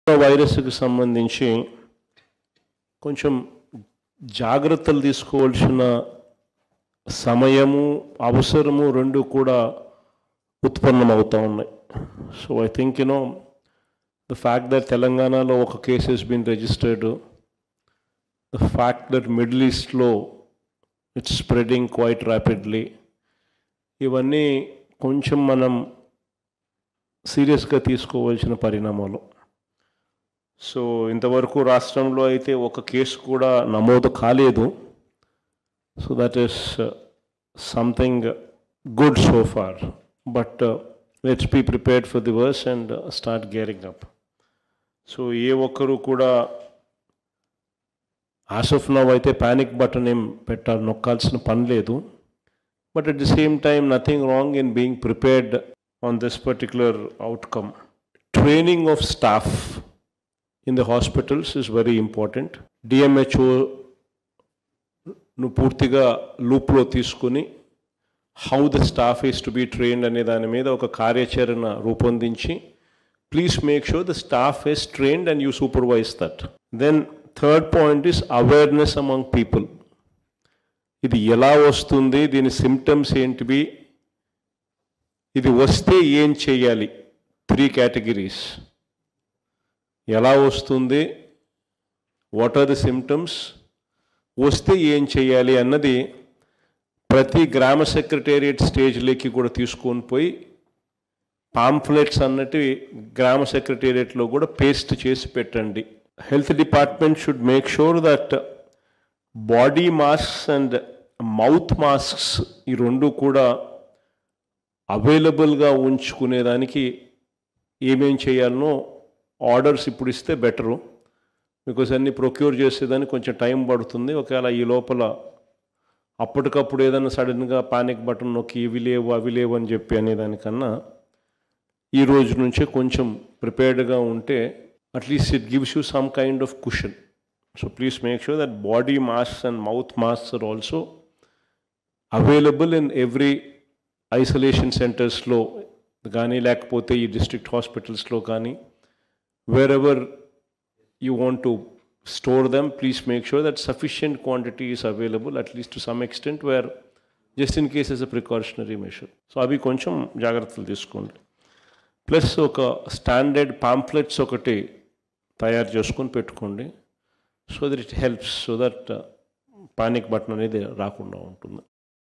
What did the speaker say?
వైరస్కి సంబంధించి కొంచెం జాగ్రత్తలు తీసుకోవాల్సిన సమయము అవసరము రెండు కూడా ఉత్పన్నమవుతూ ఉన్నాయి so I think you know the fact that తెలంగాణలో ఒక కేసు has been registered the fact that middle ఈస్ట్లో ఇట్స్ స్ప్రెడింగ్ క్వైట్ ర్యాపిడ్లీ ఇవన్నీ కొంచెం మనం సీరియస్గా తీసుకోవాల్సిన పరిణామాలు సో ఇంతవరకు రాష్ట్రంలో అయితే ఒక కేసు కూడా నమోదు కాలేదు so that is something good so far but let's be prepared for the worse and start gearing up so ఏ ఒక్కరు కూడా యాజ్ ఆఫ్ నవ్ అయితే ప్యానిక్ బటన్ ఏం పెట్టాలి నొక్కాల్సిన పని లేదు but at the same time nothing wrong in being prepared on this particular outcome training of staff in the hospitals is very important DMHO ను పూర్తిగా లూప్లో తీసుకుని how the staff is to be trained అనే దాని మీద ఒక కార్యాచరణ రూపొందించి please make sure the staff is trained and you supervise that then third point is awareness among people ఇది ఎలా వస్తుంది దీని సిమ్టమ్స్ ఏంటివి ఇది వస్తే ఏం చేయాలి త్రీ కేటగిరీస్ ఎలా వస్తుంది వాట్ ఆర్ ది సిమ్టమ్స్ వస్తే ఏం చేయాలి అన్నది ప్రతి గ్రామ సెక్రటేరియట్ స్టేజ్లోకి కూడా తీసుకొని పోయి పాంఫ్లెట్స్ అన్నట్టు గ్రామ సెక్రటేరియట్లో కూడా పేస్ట్ చేసి పెట్టండి health department should make sure that body masks and mouth masks ఈ రెండు కూడా అవైలబుల్గా ఉంచుకునేదానికి ఏమేం చేయాలనో ఆర్డర్స్ ఇప్పుడు ఇస్తే బెటరు బికాస్ అన్ని ప్రొక్యూర్ చేసేదానికి కొంచెం టైం పడుతుంది ఒకవేళ ఈ లోపల అప్పటికప్పుడు ఏదైనా సడన్గా పానిక్ బటన్ నొక్కి ఇవి లేవు అవి లేవు అని చెప్పి అనేదానికన్నా ఈ రోజు నుంచే కొంచెం ప్రిపేర్డ్గా ఉంటే at least it gives you some kind of cushion so please make sure that body masks and mouth masks are also available in every isolation సెంటర్స్లో కానీ లేకపోతే ఈ డిస్ట్రిక్ట్ హాస్పిటల్స్లో కానీ wherever you want to store them, please make sure that sufficient quantity is available, at least to some extent, where just in case as a precautionary measure. So అవి కొంచెం జాగ్రత్తలు తీసుకోండి ప్లస్ ఒక standard pamphlets ఒకటి తయారు చేసుకొని పెట్టుకోండి so that it helps so that panic button అనేది రాకుండా ఉంటుంది